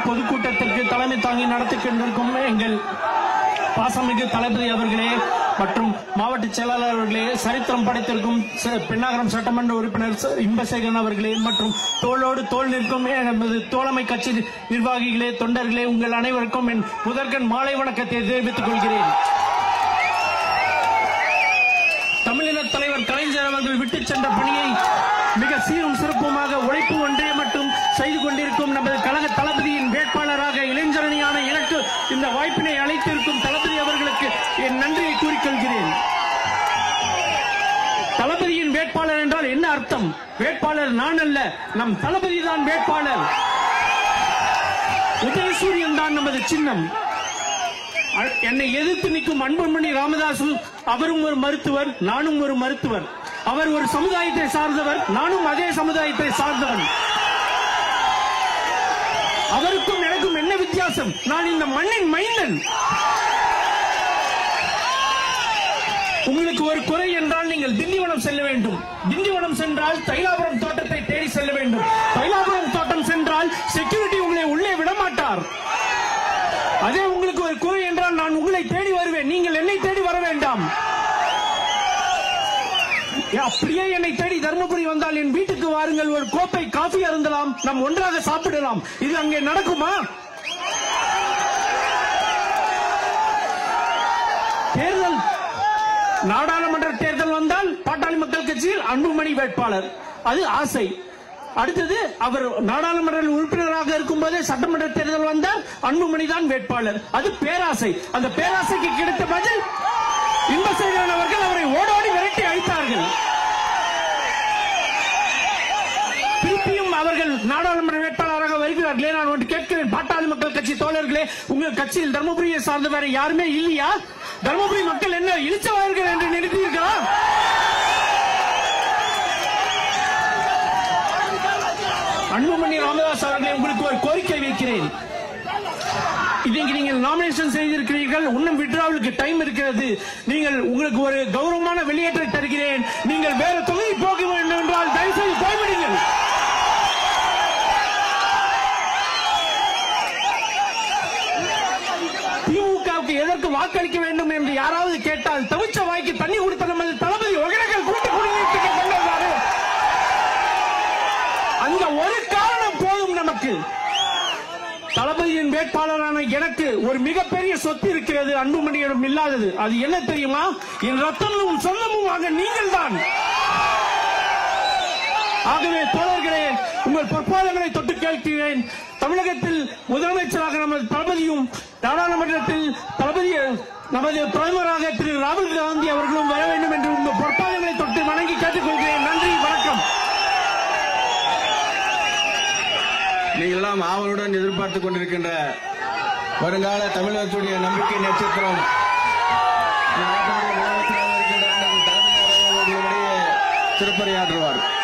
பொதுக்கூட்டத்திற்கு தலைமை தாங்கி நடத்தி கொண்டிருக்கும் எங்கள் பாசமிகு தளபதி அவர்களே மற்றும் மாவட்ட செயலாளர் அவர்களே சரித்திரம் படைத்திருக்கும் ச- பெண்ணாகரம் சட்டமன்ற உறுப்பினர் ச- இன்பசேகரன் அவர்களே மற்றும் தோளோடு தோள் நிற்கும் நமது தோழமை கட்சி நிர்வாகிகளே தொண்டர்களே உங்கள் அனைவருக்கும் என் முதற்கண் மாலை வணக்கத்தை தெரிவித்துக் கொள்கிறேன் தமிழின தலைவர் கலைஞர் அவர்கள் விட்டுச் சென்ற பணியை மிக சீரும் சிறப்புமாக உழைப்பு ஒன்றே மட்டும் செய்து கொண்டிருக்கும் நமது கழக தளபதியின் வேட்பாளராக இளைஞரணியான எனக்கு இந்த வாய்ப்பினை அளித்திருக்கும் தளபதி அவர்களுக்கு என் நன்றியை கூறிக்கொள்கிறேன் தளபதியின் வேட்பாளர் என்றால் என்ன அர்த்தம் வேட்பாளர் நான் அல்ல நம் தளபதி தான் வேட்பாளர் உதயசூரியன் தான் நமது சின்னம் அ- என்னை எதிர்த்து நிற்கும் அன்புமணி ராமதாசு அவரும் ஒரு மருத்துவர் நானும் ஒரு மருத்துவர் அவர் ஒரு சமுதாயத்தை சார்ந்தவர் நானும் அதே சமுதாயத்தை சார்ந்தவன் அவருக்கும் எனக்கும் என்ன வித்தியாசம் நான் இந்த மண்ணின் மைந்தன் உங்களுக்கு ஒரு குறை என்றால் நீங்கள் திண்டிவனம் செல்ல வேண்டும் திண்டிவனம் சென்றால் தைலாபுரம் தோட்டத்தை தேடி செல்ல வேண்டும் தைலாபுரம் தோட்டம் சென்றால் செக்யூரிட்டி உங்களை உள்ளே விடமாட்டார் அதே உங்களுக்கு ஒரு குறை என்றால் நான் உங்களை தேடி வருவேன் நீங்கள் என்னை தேடி வர வேண்டாம் ஏ, அப்படியே என்னை தேடி தருமபுரி வந்தால் என் வீட்டுக்கு வாருங்கள் ஒரு கோப்பை காஃபி அருந்தலாம் நாம் ஒன்றாக சாப்பிடலாம் இது அங்கே நடக்குமா தேர்தல் நாடாளுமன்ற தேர்தல் வந்தால் பாட்டாளி மக்கள் கட்சியில் அன்புமணி வேட்பாளர் அது ஆசை அடுத்தது அவர் நாடாளுமன்ற உறுப்பினராக இருக்கும்போதே சட்டமன்ற தேர்தல் வந்தால் அன்புமணி தான் வேட்பாளர் அது பேராசை அந்த பேராசைக்கு கிடைத்த பதில் இன்பசேகரன் அவர்கள் அவரை ஓடோடி விரட்டி அழித்தார்கள் திருப்பியும் அவர்கள் நாடாளுமன்ற வேட்பாளராக வருகிறார்களே நான் ஒன்று கேட்கிறேன் பாட்டாளி மக்கள் கட்சி தோழர்களே உங்கள் கட்சியில் தர்மபுரியை சார்ந்த வேற யாருமே இல்லையா தர்மபுரி மக்கள் என்ன இழிச்சவார்கள் என்று நினைத்தீர்களா அன்புமணி ராமதாஸ் அவர்களே உங்களுக்கு ஒரு கோரிக்கை வைக்கிறேன் இன்னைக்கு நீங்கள் நாமினேஷன் செய்திருக்கிறீர்கள் இன்னும் விட்ராவலுக்கு டைம் இருக்கிறது நீங்கள் உங்களுக்கு ஒரு கௌரவமான வெளியேற்றை தருகிறேன் நீங்கள் வேற தொகுதி போக வேண்டும் என்றால் தயவுசெய்து போய்விடுங்கள் திமுகவுக்கு எதற்கு வாக்களிக்க வேண்டும் என்று யாராவது கேட்டால் தவிச்ச வாய்க்கு தண்ணி கொடுத்த நமது தளபதி ஒகேனக்கல் கூட்டு குடிநீர் கொண்டு வந்தாரு அந்த ஒரு காரணம் போதும் நமக்கு தளபதியின் வேட்பாளரான எனக்கு ஒரு மிகப்பெரிய சொத்து இருக்கிறது அன்புமணியிடம் இல்லாதது அது என்ன தெரியுமா என் ரத்தமும் சொந்தமும் ஆக நீங்கள் தான் ஆகவே தோழர்களே உங்கள் பொற்பாதங்களை தொட்டு கேட்கிறேன் தமிழகத்தில் முதலமைச்சராக நமது தளபதியும் நாடாளுமன்றத்தில் தளபதி நமது பிரதமராக திரு ராகுல் காந்தி அவர்களும் வர வேண்டும் என்று உங்கள் பொற்பாதங்களை தொட்டு வணங்கி கேட்டுக்கொள்கிறேன் நன்றி வணக்கம் நீங்கள் எல்லாம் ஆவலுடன் எதிர்பார்த்துக் கொண்டிருக்கின்ற வருங்கால தமிழகத்துடைய நம்பிக்கை நட்சத்திரம் நாட்டினுடைய முதலமைச்சராக இருக்கின்ற அண்ணன் தளபதி அவர்கள் உங்களுடைய சிறப்புரையாற்றுவார்